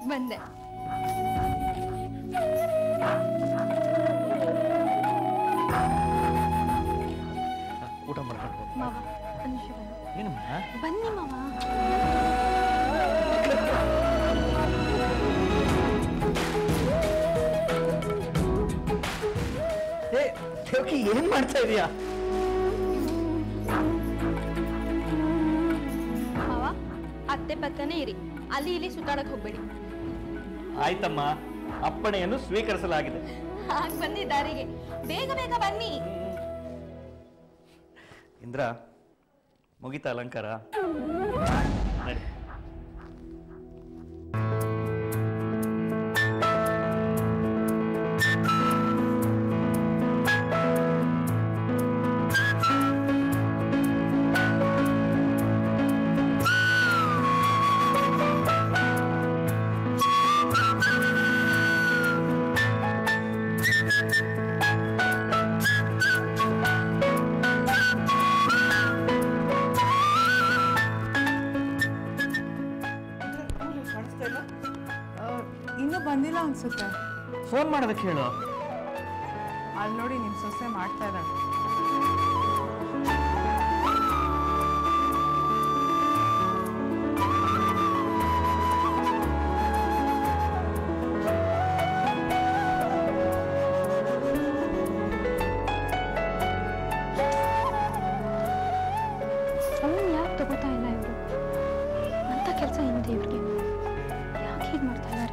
ಬಂದೆ ಊಟ ಮಾಡ್ಕೊಂಡು ಹೋಗು. ಮಾವ ಒಂದ್ ನಿಮಿಷ ಬನ್ನಿ ಏನಮ್ಮ ಬನ್ನಿ ಮಾವ ಏ ದೇವಕಿ ಏನ್ ಮಾಡ್ತಾ ಇದೀಯಾ ಮಾವ ಅತ್ತೆ ಪಕ್ಕನೇ ಇರಿ ಅಲ್ಲಿ ಇಲ್ಲಿ ಸುತ್ತಾಡಕ್ ಹೋಗ್ಬೇಡಿ ಆಯ್ತಮ್ಮ ಅಪ್ಪಣೆಯನ್ನು ಸ್ವೀಕರಿಸಲಾಗಿದೆ ಹಾಗೆ ಬನ್ನಿ ದಾರಿಗೆ ಬೇಗ ಬೇಗ ಬನ್ನಿ ಇಂದ್ರ ಮುಗಿತ ಅಲಂಕಾರ ನಡಿ. ಇನ್ನೂ ಬಂದಿಲ್ಲ ಅನ್ಸುತ್ತೆ ಫೋನ್ ಮಾಡೋದಕ್ಕೆ ಹೇಳು ಅಲ್ಲಿ ನೋಡಿ ನಿಮ್ಮ ಸೊಸೆ ಮಾಡ್ತಾ ಇದ್ದಾಳೆ ಅವನು ಯಾಕೆ ತಗೋತಾ ಇಲ್ಲ ಇವರು ಅಂತ ಕೆಲಸ ಏನಿದೆ ಇವ್ರಿಗೆ ಯಾಕೆ ಹೀಗೆ ಮಾಡ್ತಾ ಇದ್ದಾರೆ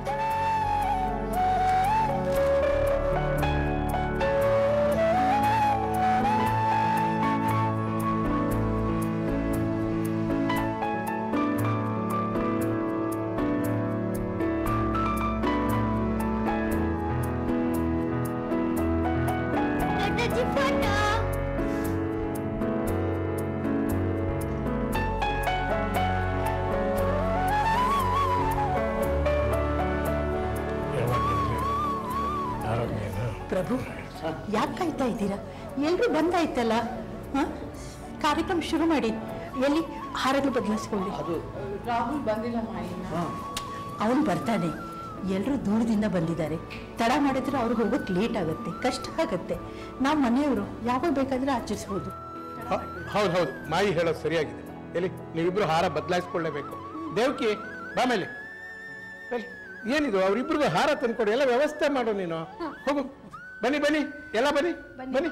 ಪ್ರಭು ಯಾಕೆ ಕಾಯ್ತಾ ಇದ್ದೀರಾ ಎಲ್ರೂ ಬಂದಾಯ್ತಲ್ಲ ಹ? ಕಾರ್ಯಕ್ರಮ ಶುರು ಮಾಡಿ ಎಲ್ಲಿ ಹಾರಗಳು ಬದಲಾಯಿಸ್ಕೊಳ್ಳಿ ರಾಹುಲ್ ಬಂದಿಲ್ಲ ಮಾಯಿನ ಅವನು ಬರ್ತಾನೆ ಎಲ್ಲರೂ ದೂರದಿಂದ ಬಂದಿದ್ದಾರೆ ತಡ ಮಾಡಿದ್ರೆ ಅವ್ರಿಗೆ ಹೋಗೋಕೆ ಲೇಟ್ ಆಗುತ್ತೆ ಕಷ್ಟ ಆಗುತ್ತೆ ನಾವು ಮನೆಯವರು ಯಾವಾಗ ಬೇಕಾದ್ರೆ ಆಚರಿಸ್ಬೋದು ಹೌದು ಹೌದು ಮಾಯಿ ಹೇಳೋದು ಸರಿಯಾಗಿದೆ ಎಲ್ಲಿ ನೀವಿಬ್ರು ಹಾರ ಬದಲಾಯಿಸ್ಕೊಳ್ಳೇಬೇಕು ದೇವಕಿ ಬಾ ಮೇಲೆ ಬನ್ನಿ. ಏನಿದು ಅವರಿಬ್ರಿಗೂ ಹಾರ ತಂದ್ಕೊಡಿ ಎಲ್ಲ ವ್ಯವಸ್ಥೆ ಮಾಡು ನೀನು ಹೋಗು ಬನ್ನಿ ಬನ್ನಿ ಎಲ್ಲ ಬನ್ನಿ ಬನ್ನಿ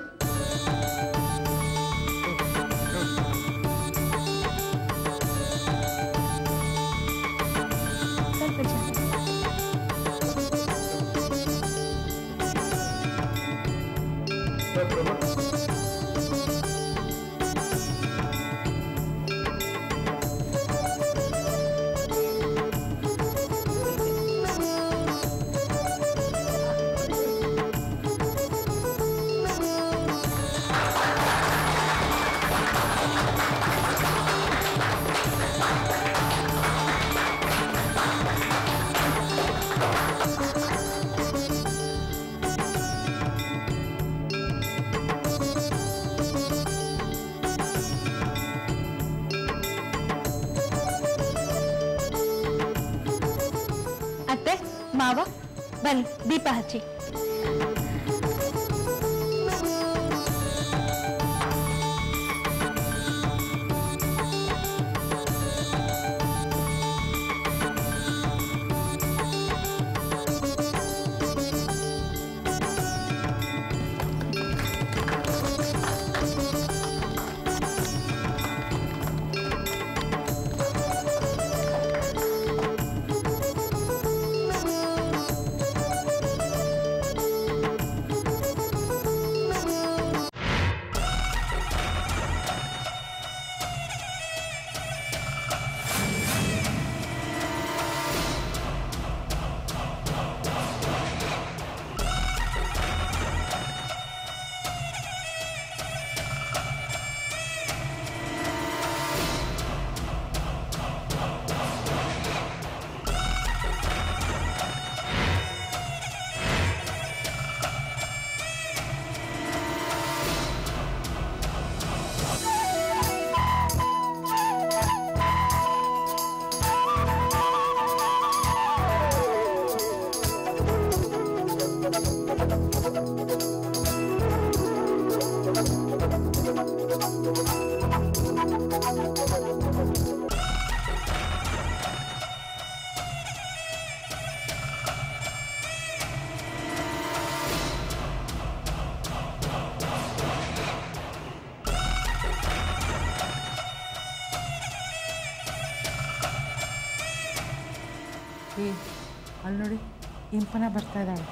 ಸ್ವಲ್ಪ ಜನ ಅತ್ತೆ ಮಾವ ಬನ್ನಿ ದೀಪ ಹಚ್ಚಿ ಏ ಅಲ್ಲಿ ನೋಡಿ ಇಂಪನ ಬರ್ತಾ ಇದ್ದಾಳೆ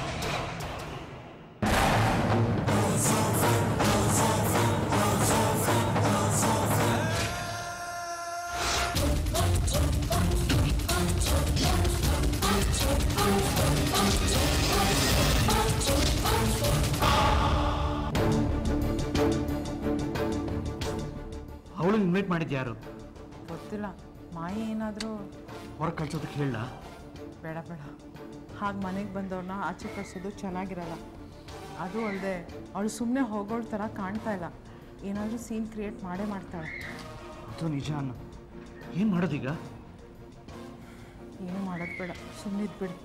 ಅವಳು ಇನ್ವೈಟ್ ಮಾಡಿದ್ದು ಯಾರು ಗೊತ್ತಿಲ್ಲ ಮಾಯಿ ಏನಾದರೂ ಹೊರಗೆ ಕಳ್ಸೋದಕ್ಕೆ ಹೇಳ ಬೇಡ ಬೇಡ ಹಾಗೆ ಮನೆಗೆ ಬಂದವ್ರನ್ನ ಆಚೆ ಕಳ್ಸೋದು ಚೆನ್ನಾಗಿರಲ್ಲ ಅದು ಅಲ್ಲದೆ ಅವಳು ಸುಮ್ಮನೆ ಹೋಗೋಳ ಥರ ಕಾಣ್ತಾ ಇಲ್ಲ ಏನಾದರೂ ಸೀನ್ ಕ್ರಿಯೇಟ್ ಮಾಡೇ ಮಾಡ್ತಾಳೆ ಅದು ನಿಜ ಅನ್ನ ಏನು ಮಾಡೋದೀಗ ಏನು ಮಾಡೋದು ಬೇಡ ಸುಮ್ಮನಿದ್ ಬಿಡಿ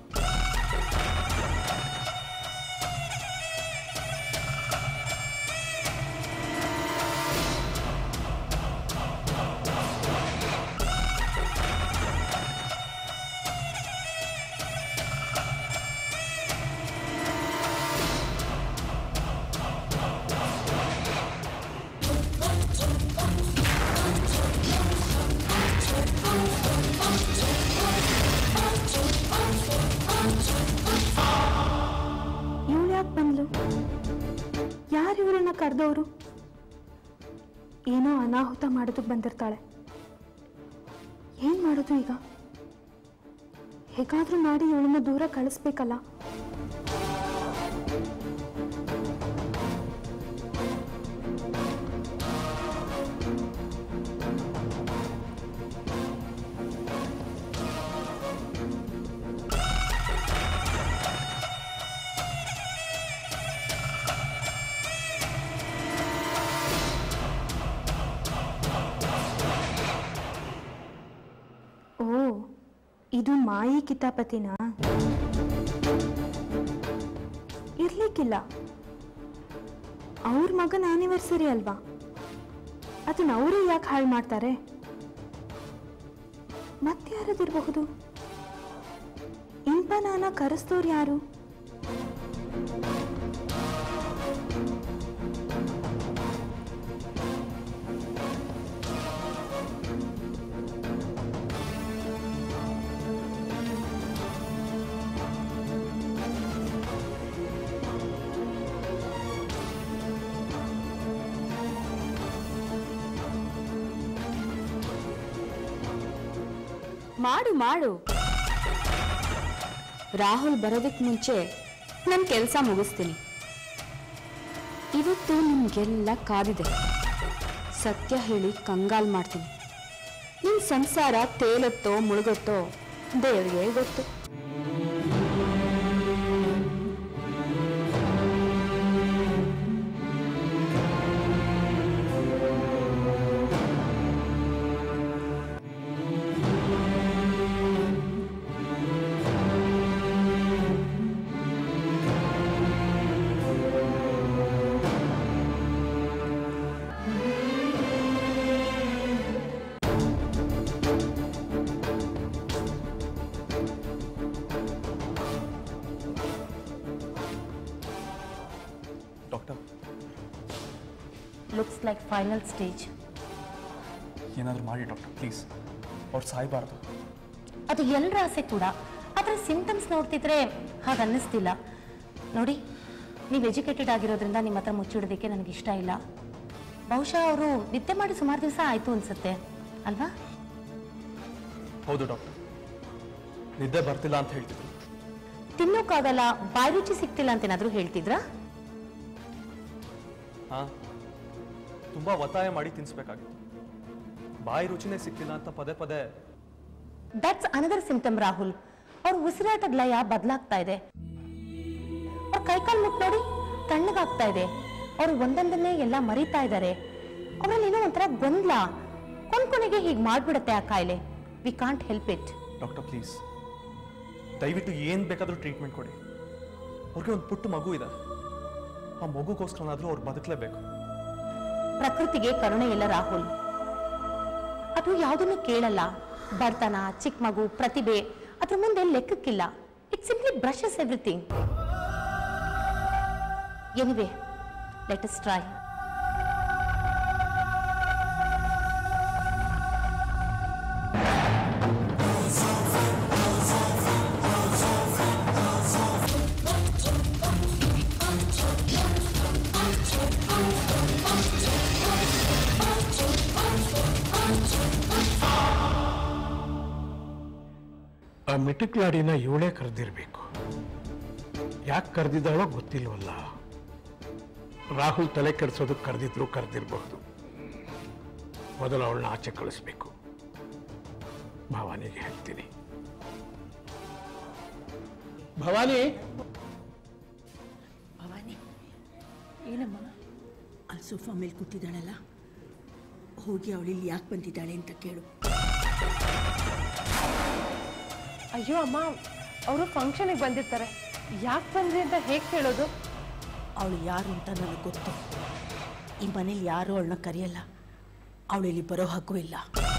ಇವಳು ಯಾಕೆ ಬಂದ್ಲು ಯಾರು ಇವರನ್ನ ಕರೆದವರು ಏನೋ ಅನಾಹುತ ಮಾಡೋದಕ್ಕೆ ಬಂದಿರ್ತಾಳೆ ಏನ್ ಮಾಡೋದು ಈಗ ಹೇಗಾದ್ರೂ ಮಾಡಿ ಇವಳನ್ನ ದೂರ ಕಳಿಸ್ಬೇಕಲ್ಲ ಓ ಇದು ಮಾಯಿ ಕಿತಾಪತಿನಾ ಇರ್ಲಿಕ್ಕಿಲ್ಲ ಅವ್ರ ಮಗನ ಆನಿವರ್ಸರಿ ಅಲ್ವಾ ಅದನ್ನ ಅವರು ಯಾಕೆ ಹಾಳು ಮಾಡ್ತಾರೆ ಮತ್ತಾರದಿರಬಹುದು ಇಂಪನಾನ ಕರೆಸ್ತವ್ರು ಯಾರು ಮಾಡು ಮಾಡು ರಾಹುಲ್ ಬರೋದಕ್ಕೆ ಮುಂಚೆ ನನ್ನ ಕೆಲಸ ಮುಗಿಸ್ತೀನಿ ಇವತ್ತು ನಿಮ್ಗೆಲ್ಲ ಕಾದಿದೆ ಸತ್ಯ ಹೇಳಿ ಕಂಗಾಲ್ ಮಾಡ್ತೀನಿ ನಿಮ್ ಸಂಸಾರ ತೇಲತ್ತೋ ಮುಳುಗುತ್ತೋ ದೇವರಿಗೆ ಗೊತ್ತು doctor looks like final stage ಏನಾದರೂ ಮಾಡಿ ಡಾಕ್ಟರ್ ಪ್ಲೀಸ್ ಅವ್ರು ಸಾಯಬಾರ್ದು ಅದು ಎಲ್ಲರ ಆಸೆ ಕೂಡ ಆದರೆ ಸಿಂಟಮ್ಸ್ ನೋಡ್ತಿದ್ರೆ ಹಾಗೆ ಅನ್ನಿಸ್ತಿಲ್ಲ ನೋಡಿ ನೀವು ಎಜುಕೇಟೆಡ್ ಆಗಿರೋದ್ರಿಂದ ನಿಮ್ಮ ಹತ್ರ ಮುಚ್ಚಿಡೋದಕ್ಕೆ ನನಗೆ ಇಷ್ಟ ಇಲ್ಲ ಬಹುಶಃ ಅವರು ನಿದ್ದೆ ಮಾಡಿ ಸುಮಾರು ದಿವಸ ಆಯಿತು ಅನ್ಸುತ್ತೆ ಅಲ್ವಾ ಹೌದು ಡಾಕ್ಟರ್ ನಿದ್ದೆ ಬರ್ತಿಲ್ಲ ಅಂತ ಹೇಳ್ತಿದ್ರು ತಿನ್ನೋಕ್ಕಾಗಲ್ಲ ಬಾಯಿ ರುಚಿ ಸಿಗ್ತಿಲ್ಲ ಅಂತ ಏನಾದರೂ ಹೇಳ್ತಿದ್ರಾ ಹಾಂ ತುಂಬ ಒತ್ತಾಯ ಮಾಡಿ ತಿನ್ಸ್ಬೇಕಾಗಿತ್ತು ಬಾಯಿ ರುಚಿನೇ ಸಿಕ್ತಿಲ್ಲ ಅಂತ ಪದೇ ಪದೇ ದಟ್ಸ್ ಅನದರ್ ಸಿಂಟಮ್ ರಾಹುಲ್ ಅವ್ರ ಉಸಿರಾಟದ ಲಯ ಬದಲಾಗ್ತಾ ಇದೆ ಅವ್ರ ಕೈಕಾಲು ಮುಟ್ ನೋಡಿ ತಣ್ಣಗಾಗ್ತಾ ಇದೆ ಅವ್ರು ಒಂದೊಂದನ್ನೇ ಎಲ್ಲ ಮರೀತಾ ಇದ್ದಾರೆ ಅವರಲ್ಲಿ ಏನೋ ಒಂಥರ ಗೊಂದಲ ಕೊನ್ ಕೊನೆಗೆ ಹೀಗೆ ಮಾಡ್ಬಿಡುತ್ತೆ ಆ ಕಾಯಿಲೆ we can't help it doctor please ದಯವಿಟ್ಟು ಏನು ಬೇಕಾದರೂ ಟ್ರೀಟ್ಮೆಂಟ್ ಕೊಡಿ ಅವ್ರಿಗೆ ಒಂದು ಪುಟ್ಟ ಮಗು ಇದೆ ಆ ಮಗುಗೋಸ್ಕರನಾದ್ರೂ ಅವ್ರು ಬದುಕಲೇಬೇಕು ಪ್ರಕೃತಿಗೆ ಕರುಣೆ ಇಲ್ಲ ರಾಹುಲ್ ಅದು ಯಾವುದನ್ನು ಕೇಳಲ್ಲ ಬಡತನ ಚಿಕ್ಕ ಮಗು ಪ್ರತಿಭೆ ಅದ್ರ ಮುಂದೆ ಲೆಕ್ಕಕ್ಕಿಲ್ಲ it simply brushes everything anyway let us try ಆ ಮಿಟಕ್ಲಾಡಿನ ಇವಳೇ ಕರೆದಿರ್ಬೇಕು ಯಾಕೆ ಕರೆದಿದ್ದಾಳೋ ಗೊತ್ತಿಲ್ವಲ್ಲ ರಾಹುಲ್ ತಲೆ ಕೆಡಿಸೋದಕ್ಕೆ ಕರೆದಿದ್ರು ಕರೆದಿರಬಹುದು ಮೊದಲು ಅವಳನ್ನ ಆಚೆ ಕಳಿಸ್ಬೇಕು ಭವಾನಿಗೆ ಹೇಳ್ತೀನಿ ಭವಾನಿ ಭವಾನಿ ಏನಮ್ಮ ಅಲ್ಲಿ ಸೋಫಾ ಮೇಲೆ ಕೂತಿದ್ದಾಳಲ್ಲ ಹೋಗಿ ಅವಳಿಲ್ಲಿ ಯಾಕೆ ಬಂದಿದ್ದಾಳೆ ಅಂತ ಕೇಳು ಅಯ್ಯೋ ಅಮ್ಮ ಅವರು ಫಂಕ್ಷನಿಗೆ ಬಂದಿರ್ತಾರೆ ಯಾಕೆ ಬಂದ್ರಿ ಅಂತ ಹೇಗೆ ಕೇಳೋದು ಅವಳು ಯಾರು ಅಂತ ನನಗೆ ಗೊತ್ತು ಈ ಮನೇಲಿ ಯಾರೂ ಅವಳನ್ನ ಕರೆಯಲ್ಲ ಅವಳು ಇಲ್ಲಿ ಬರೋ ಹಕ್ಕು ಇಲ್ಲ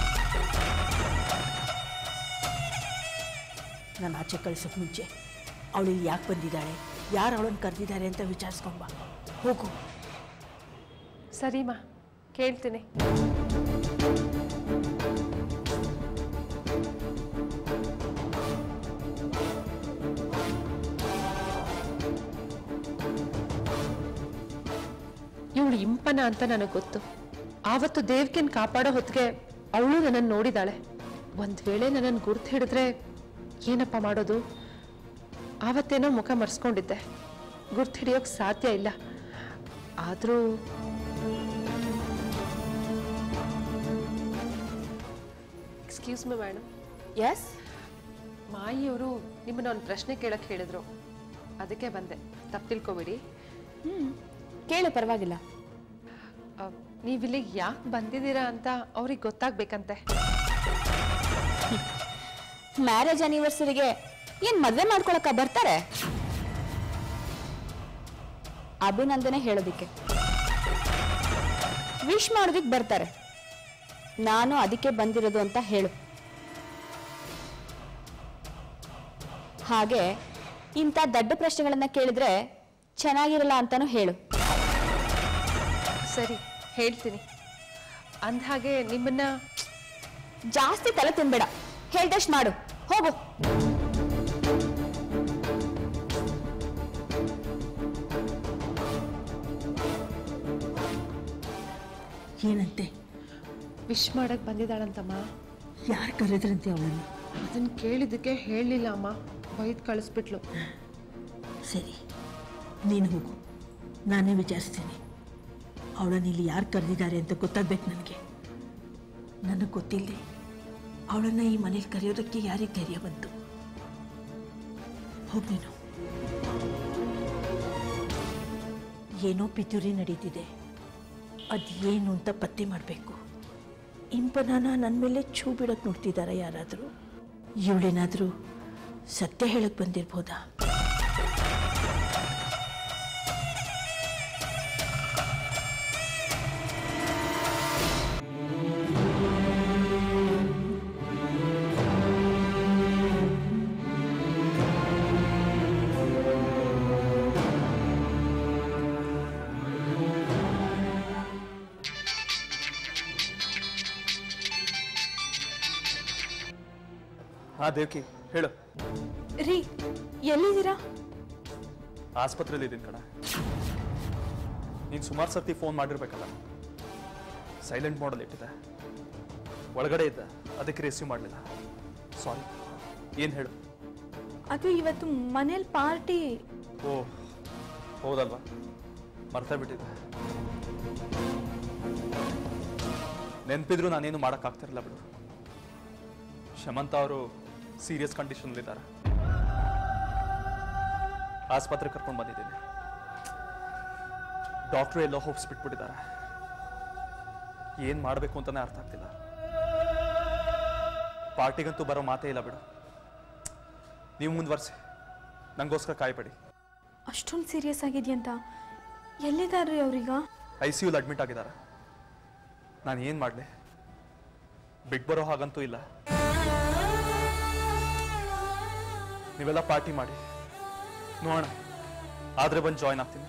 ನಾನು ಆಚೆ ಕಳ್ಸೋಕೆ ಮುಂಚೆ ಅವಳು ಇಲ್ಲಿ ಯಾಕೆ ಬಂದಿದ್ದಾಳೆ ಯಾರು ಅವಳನ್ನು ಕರೆದಿದ್ದಾರೆ ಅಂತ ವಿಚಾರಿಸ್ಕೊಂಬ ಹೋಗು ಸರಿಮಾ ಕೇಳ್ತೀನಿ ಇವಳು ಇಂಪನ ಅಂತ ನನಗೆ ಗೊತ್ತು ಆವತ್ತು ದೇವ್ಕಿನ್ ಕಾಪಾಡೋ ಹೊತ್ತಿಗೆ ಅವಳು ನನ್ನನ್ನು ನೋಡಿದಾಳೆ ಒಂದ್ ವೇಳೆ ನನ್ನನ್ನು ಗುರ್ತು ಹಿಡಿದ್ರೆ ಏನಪ್ಪ ಮಾಡೋದು ಆವತ್ತೇನೋ ಮುಖ ಮರ್ಸ್ಕೊಂಡಿದ್ದೆ ಗುರ್ತು ಹಿಡಿಯೋಕೆ ಸಾಧ್ಯ ಇಲ್ಲ ಆದರೂ ಎಕ್ಸ್ಕ್ಯೂಸ್ ಮಿ ಮೇಡಮ್ ಎಸ್ ಮಾಯಿಯವರು ನಿಮ್ಮನ್ನ ಒಂದು ಪ್ರಶ್ನೆ ಕೇಳಕ್ಕೆ ಹೇಳಿದ್ರು ಅದಕ್ಕೆ ಬಂದೆ ತಪ್ಪು ತಿಳ್ಕೊಬೇಡಿ ಕೇಳು ಪರವಾಗಿಲ್ಲ ಆ, ನೀವಿಲ್ಲಿಗೆ ಯಾಕೆ ಬಂದಿದ್ದೀರಾ ಅಂತ ಅವ್ರಿಗೆ ಗೊತ್ತಾಗ್ಬೇಕಂತೆ ಮ್ಯಾರೇಜ್ ಆನಿವರ್ಸರಿಗೆ ಏನ್ ಮದ್ವೆ ಮಾಡ್ಕೊಳಕ ಬರ್ತಾರೆ ಅಭಿನಂದನೆ ಹೇಳೋದಿಕ್ಕೆ ವಿಶ್ ಮಾಡೋದಿಕ್ ಬರ್ತಾರೆ ನಾನು ಅದಕ್ಕೆ ಬಂದಿರೋದು ಅಂತ ಹೇಳು ಹಾಗೆ ಇಂಥ ದಡ್ಡ ಪ್ರಶ್ನೆಗಳನ್ನ ಕೇಳಿದ್ರೆ ಚೆನ್ನಾಗಿರಲ್ಲ ಅಂತಾನು ಹೇಳು ಸರಿ ಹೇಳ್ತೀನಿ ಅಂದ್ಹಾಗೆ ನಿಮ್ಮನ್ನ ಜಾಸ್ತಿ ತಲೆ ತಿನ್ಬೇಡ ಹೇಳ್ದಷ್ಟು ಮಾಡು ಹೋಗು ಏನಂತೆ ವಿಶ್ ಮಾಡಕ್ ಬಂದಿದ್ದಾಳಂತಮ್ಮ ಯಾರು ಕರೆದ್ರಂತೆ ಅವಳನ್ನು ಅದನ್ನ ಕೇಳಿದ್ದಕ್ಕೆ ಹೇಳಲಿಲ್ಲ ಅಮ್ಮ ಬೈದ್ ಕಳಿಸ್ಬಿಟ್ಲು ಸರಿ ನೀನು ಹೋಗು ನಾನೇ ವಿಚಾರಿಸ್ತೀನಿ ಅವಳನ್ನು ಇಲ್ಲಿ ಯಾರು ಕರೆದಿದ್ದಾರೆ ಅಂತ ಗೊತ್ತಾಗ್ಬೇಕು ನನಗೆ ನನಗೆ ಗೊತ್ತಿಲ್ಲದೆ ಅವಳನ್ನು ಈ ಮನೇಲಿ ಕರೆಯೋದಕ್ಕೆ ಯಾರಿಗೆ ಧೈರ್ಯ ಬಂತು ಹೋಗಿ ನೀನು ಏನೋ ಪಿತೂರಿ ನಡೀತಿದೆ ಅದು ಏನು ಅಂತ ಪತ್ತೆ ಮಾಡಬೇಕು ಇಂಪನಾನ ನನ್ನ ಮೇಲೆ ಛೂ ಬಿಡೋಕೆ ನೋಡ್ತಿದ್ದಾರಾ ಯಾರಾದರೂ ಇವಳೇನಾದರೂ ಸತ್ಯ ಹೇಳಕ್ಕೆ ಬಂದಿರ್ಬೋದಾ ಹಾ ದೇವ್ಕಿ ಹೇಳು ರೀ ಎಲ್ಲಿದ್ದೀರಾ ಆಸ್ಪತ್ರೆಯಲ್ಲಿ ಇದ್ದೀನಿ ಕಣ ನೀನು ಸುಮಾರು ಸರ್ತಿ ಫೋನ್ ಮಾಡಿರ್ಬೇಕಲ್ಲ ಸೈಲೆಂಟ್ ಮಾಡಲ್ ಇಟ್ಟಿದೆ ಒಳಗಡೆ ಇದ್ದ ಅದಕ್ಕೆ ರಿಸೀವ್ ಮಾಡಲಿಲ್ಲ ಸಾರಿ ಏನು ಹೇಳು ಅದು ಇವತ್ತು ಮನೇಲಿ ಪಾರ್ಟಿ ಓ ಹೌದಲ್ವಾ ಮರ್ತಾ ಬಿಟ್ಟಿದ್ದೆ ನೆನಪಿದ್ರು ನಾನೇನು ಮಾಡೋಕ್ಕಾಗ್ತಿರಲಿಲ್ಲ ಬಿಡು ಶಮಂತ ಅವರು ಸೀರಿಯಸ್ ಕಂಡೀಷನಲ್ಲಿದ್ದಾರೆ ಆಸ್ಪತ್ರೆಗೆ ಕರ್ಕೊಂಡು ಬಂದಿದ್ದೀನಿ ಡಾಕ್ಟ್ರು ಎಲ್ಲೋ ಹೋಪ್ಸ್ ಬಿಟ್ಬಿಟ್ಟಿದ್ದಾರೆ ಏನು ಮಾಡಬೇಕು ಅಂತಾನೆ ಅರ್ಥ ಆಗ್ತಿಲ್ಲ ಪಾರ್ಟಿಗಂತೂ ಬರೋ ಮಾತೇ ಇಲ್ಲ ಬಿಡು ನೀವು ಮುಂದುವರ್ಸಿ ನಂಗೋಸ್ಕರ ಕಾಯ್ಬೇಡಿ ಅಷ್ಟೊಂದು ಸೀರಿಯಸ್ ಆಗಿದೆಯಂತ ಎಲ್ಲಿದ್ದಾರೆ ಅವ್ರೀಗ ಐ ಸಿ ಯುಲಿ ಅಡ್ಮಿಟ್ ಆಗಿದ್ದಾರೆ ನಾನು ಏನು ಮಾಡಲಿ ಬಿಟ್ಟು ಬರೋ ಹಾಗಂತೂ ಇಲ್ಲ ನೀವೆಲ್ಲ ಪಾರ್ಟಿ ಮಾಡಿ ನೋಡೋಣ ಆದರೆ ಬಂದು ಜಾಯ್ನ್ ಆಗ್ತೀನಿ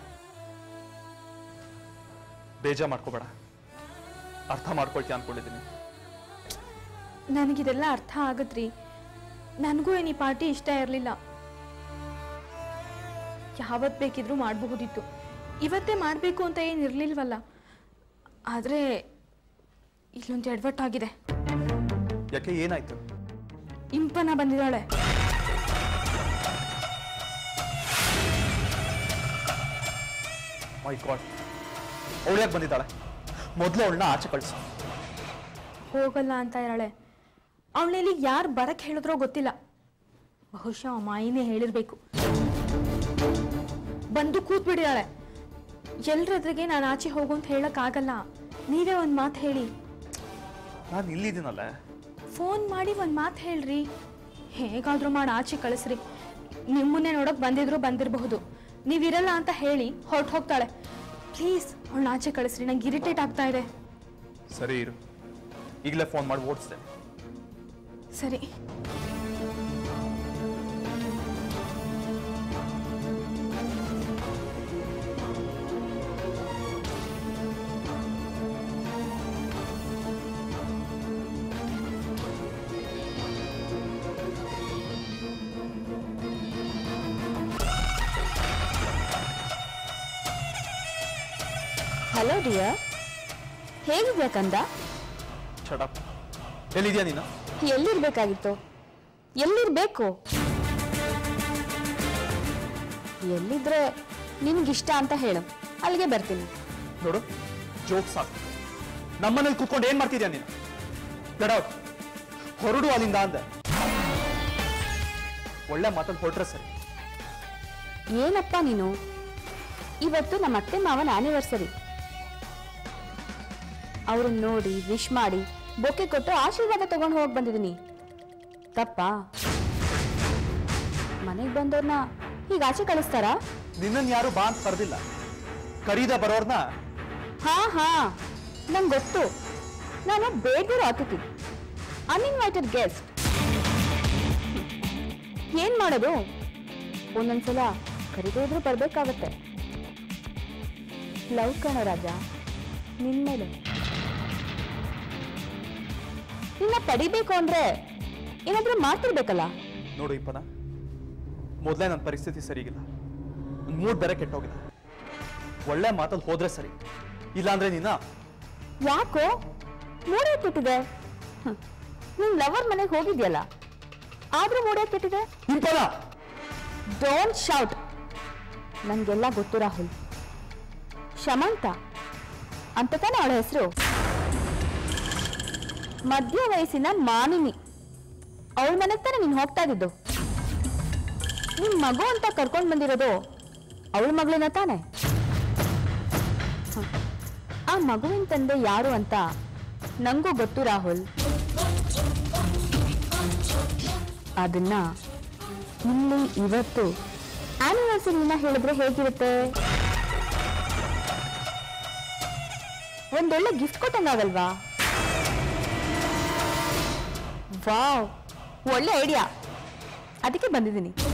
ಬೇಜಾರು ಮಾಡ್ಕೋಬೇಡ ಅರ್ಥ ಮಾಡ್ಕೊಳ್ತೀಯ ಅನ್ಕೊಂಡಿದ್ದೀನಿ ನನಗಿದೆಲ್ಲ ಅರ್ಥ ಆಗತ್ರಿ ನನಗೂ ಏನು ಈ ಪಾರ್ಟಿ ಇಷ್ಟ ಇರಲಿಲ್ಲ ಯಾವತ್ತು ಬೇಕಿದ್ರೂ ಮಾಡಬಹುದಿತ್ತು ಇವತ್ತೇ ಮಾಡಬೇಕು ಅಂತ ಏನು ಇರಲಿಲ್ವಲ್ಲ ಆದರೆ ಇಲ್ಲೊಂದು ಎಡವಟ್ಟಾಗಿದೆ ಯಾಕೆ ಏನಾಯ್ತು ಇಂಪನ ಬಂದಿದ್ದಾಳೆ ಮೈ ಗಾಡ್ ಅವಳು ಯಾಕೆ ಬಂದಿದ್ದಾಳೆ ಮೊದಲು ಅವಳನ್ನ ಆಚೆ ಕಳಿಸು ಹೋಗಲ್ಲ ಅಂತ ಇದ್ದಾಳೆ ಅವಳಲ್ಲಿ ಯಾರು ಬರಕ್ಕೆ ಹೇಳಿದ್ರೋ ಗೊತ್ತಿಲ್ಲ ಬಹುಶಃ ಆ ಮಾಯಿನೇ ಹೇಳಿರ್ಬೇಕು ಬಂದು ಕೂತ್ ಬಿಡಿದಾಳೆ ಎಲ್ರದ್ರಿಗೆ ನಾನು ಆಚೆ ಹೋಗು ಅಂತ ಹೇಳಕ್ಕಾಗಲ್ಲ ನೀವೇ ಒಂದು ಮಾತು ಹೇಳಿ ನಾನು ಇಲ್ಲಿದ್ದೀನಲ್ಲ ಫೋನ್ ಮಾಡಿ ಒಂದು ಮಾತು ಹೇಳ್ರಿ ಹೇಗಾದ್ರೂ ಮಾಡಿ ಆಚೆ ಕಳಿಸ್ರಿ ನಿಮ್ಮನ್ನೇ ನೋಡಕ್ ಬಂದಿದ್ರು ಬಂದಿರಬಹುದು ನೀವಿರಲ್ಲ ಅಂತ ಹೇಳಿ ಹೊರಟು ಹೋಗ್ತಾಳೆ ಪ್ಲೀಸ್ ಅವಳನ್ನ ಆಚೆ ಕಳಿಸ್ರಿ ನಂಗೆ ಇರಿಟೇಟ್ ಆಗ್ತಾ ಇದೆ ಸರಿ ಇರು ಈಗಲೇ ಫೋನ್ ಮಾಡಿ ಓಡಿಸ್ತೇನೆ ಸರಿ ಹಲೋ ಡಿಯರ್ ಹೇಗಿದ್ಯಾ ಕಂದ ಚಡಪ್ ಎಲ್ಲಿದ್ಯಾ ನೀನು ಎಲ್ಲಿರ್ಬೇಕಾಗಿತ್ತು ಎಲ್ಲಿರ್ಬೇಕು ಎಲ್ಲಿದ್ರೆ ನಿನ್ಗಿಷ್ಟ ಅಂತ ಹೇಳು ಅಲ್ಲಿಗೆ ಬರ್ತೀನಿ ನೋಡು ಜೋಕ್ ಸಾಕು ನಮ್ಮನೇಲಿ ಕೂತ್ಕೊಂಡು ಏನ್ ಮಾಡ್ತಿದ್ಯಾ ನೀನು ಗಡ ಹೊರಡು ಅಲ್ಲಿಂದ ಅಂದೆ ಒಳ್ಳೆ ಮಾತಲ್ಲಿ ಹೊರಟ್ರೆ ಸರಿ ಏನಪ್ಪ ನೀನು ಇವತ್ತು ನಮ್ಮ ಅತ್ತೆ ಮಾವನ ಆನಿವರ್ಸರಿ ಅವ್ರನ್ನ ನೋಡಿ ವಿಶ್ ಮಾಡಿ ಬೊಕ್ಕೆ ಕೊಟ್ಟು ಆಶೀರ್ವಾದ ತಗೊಂಡು ಹೋಗಿ ಬಂದಿದ್ದೀನಿ ತಪ್ಪಾ ಮನೆಗೆ ಬಂದವ್ರನ್ನ ಹೀಗೆ ಆಚೆ ಕಳಿಸ್ತಾರಾ ನಿನ್ನನ್ ಯಾರು ಬಾ ಅಂತ ಕರೆದಿಲ್ಲ ಕರೀದ ಬರೋರ್ನ ಹಾ ಹಾ ನಂಗೆ ಗೊತ್ತು ನಾನು ಬೇಡದಿರೋ ಅತಿಥಿ ಅನ್ಇನ್ವೈಟೆಡ್ ಗೆಸ್ಟ್ ಏನ್ ಮಾಡೋದು ಒಂದೊಂದ್ಸಲ ಕರಿದೇ ಇದ್ರೂ ಬರ್ಬೇಕಾಗತ್ತೆ ಲವ್ ಕಣ ರಾಜ ನಿನ್ ಮೇಲೆ ನಿನ್ನ ಪಡಿಬೇಕು ಅಂದ್ರೆ ಏನಾದ್ರೂ ಮಾಡ್ತಿರ್ಬೇಕಲ್ಲ ನೋಡು ಇಪ್ಪನ ಮೊದಲೇ ನನ್ನ ಪರಿಸ್ಥಿತಿ ಸರಿಗಿಲ್ಲ ನನ್ನ ಮೂಡ್ ಬೇರೆ ಕೆಟ್ಟೋಗಿದೆ ಒಳ್ಳೆ ಮಾತಲ್ಲಿ ಹೋದ್ರೆ ಸರಿ ಇಲ್ಲಾಂದ್ರೆ ನೀನ ಯಾಕೋ ಮೂಡೇ ಕೆಟ್ಟಿದೆ ಹ್ಮ್. ನಿನ್ ಲವರ್ ಮನೆಗೆ ಹೋಗಿದ್ಯಲ್ಲ ಆದ್ರೂ ಮೂಡೇ ಕೆಟ್ಟಿದೆ ಇಂಪನ ಡೋಂಟ್ ಶೌಟ್ ನನ್ಗೆಲ್ಲ ಗೊತ್ತು ರಾಹುಲ್ ಶಮಂತ ಅಂತ ತಾನೇ ಅವಳ ಹೆಸರು ಮಧ್ಯ ವಯಸ್ಸಿನ ಮಾನಿನಿ ಅವಳ ಮನೆಗೆ ತಾನೇ ನೀನು ಹೋಗ್ತಾ ಇದ್ದಿದ್ದು ನಿನ್ ಮಗು ಅಂತ ಕರ್ಕೊಂಡ್ ಬಂದಿರೋದು ಅವಳ ಮಗಳೇನ ತಾನೆ ಹ. ಆ ಮಗುವಿನ ತಂದೆ ಯಾರು ಅಂತ ನಂಗೂ ಗೊತ್ತು ರಾಹುಲ್ ಅದನ್ನ ಇಲ್ಲಿ ಇವತ್ತು ಆನಿವರ್ಸರಿನ ಹೇಳಿದ್ರೆ ಹೇಗಿರುತ್ತೆ ಒಂದೊಳ್ಳೆ ಗಿಫ್ಟ್ ಕೊಟ್ಟಂಗಾಗಲ್ವಾ ವಾವ್ ಒಳ್ಳೆ ಐಡಿಯಾ ಅದಕ್ಕೆ ಬಂದಿದ್ದೀನಿ